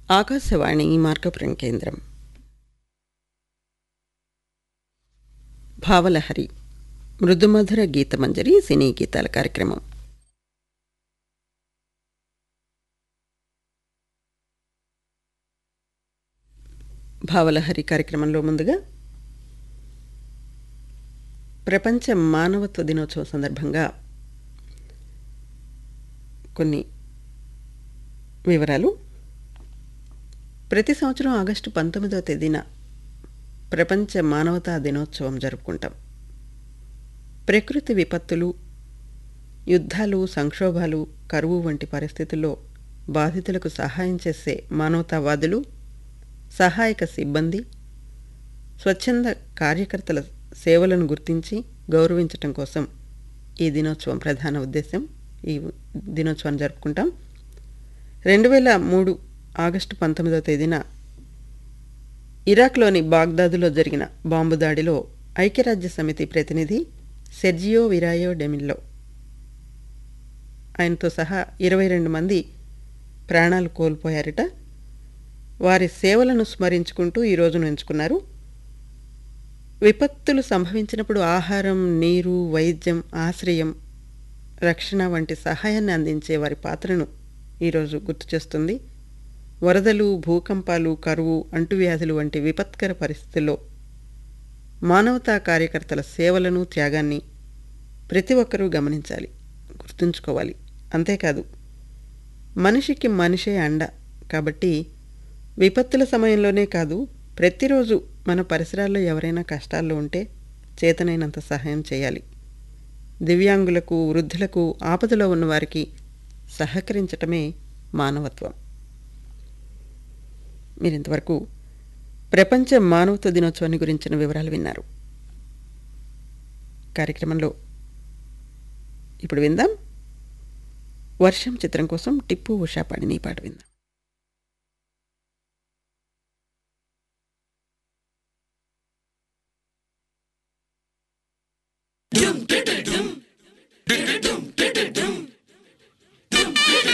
ఆకాశవాణి మార్కపురం కేంద్రం భావలహరి మృదుమధుర గీతమంజరి సినీ గీతాల కార్యక్రమం భావలహరి కార్యక్రమంలో ముందుగా ప్రపంచ మానవత్వ దినోత్సవం సందర్భంగా కొన్ని వివరాలు ప్రతి సంవత్సరం ఆగస్టు పంతొమ్మిదవ తేదీన ప్రపంచ మానవతా దినోత్సవం జరుపుకుంటాం ప్రకృతి విపత్తులు యుద్ధాలు సంక్షోభాలు కరువు వంటి పరిస్థితుల్లో బాధితులకు సహాయం చేసే మానవతావాదులు సహాయక సిబ్బంది స్వచ్ఛంద కార్యకర్తల సేవలను గుర్తించి గౌరవించటం కోసం ఈ దినోత్సవం ప్రధాన ఉద్దేశం ఈ దినోత్సవాన్ని జరుపుకుంటాం రెండు వేల మూడు ఆగస్టు పంతొమ్మిదవ తేదీన ఇరాక్లోని బాగ్దాదులో జరిగిన బాంబు దాడిలో ఐక్యరాజ్య సమితి ప్రతినిధి సెర్జియో విరాయో డెమిల్లో ఆయనతో సహా ఇరవై రెండు మంది ప్రాణాలు కోల్పోయారట వారి సేవలను స్మరించుకుంటూ ఈ రోజును ఎంచుకున్నారు విపత్తులు సంభవించినప్పుడు ఆహారం నీరు వైద్యం ఆశ్రయం రక్షణ వంటి సహాయాన్ని అందించే వారి పాత్రను ఈరోజు గుర్తు చేస్తుంది వరదలు భూకంపాలు కరువు అంటువ్యాధులు వంటి విపత్కర పరిస్థితుల్లో మానవతా కార్యకర్తల సేవలను త్యాగాన్ని ప్రతి ఒక్కరూ గమనించాలి గుర్తుంచుకోవాలి అంతేకాదు మనిషికి మనిషే అండ కాబట్టి విపత్తుల సమయంలోనే కాదు ప్రతిరోజు మన పరిసరాల్లో ఎవరైనా కష్టాల్లో ఉంటే చేతనైనంత సహాయం చేయాలి దివ్యాంగులకు వృద్ధులకు ఆపదలో ఉన్నవారికి సహకరించటమే మానవత్వం మీరింతవరకు ప్రపంచ మానవత్వ దినోత్సవాన్ని గురించిన వివరాలు విన్నారు కార్యక్రమంలో ఇప్పుడు విందాం వర్షం చిత్రం కోసం టిప్పు ఉషా పాడిన ఈ పాట విందాం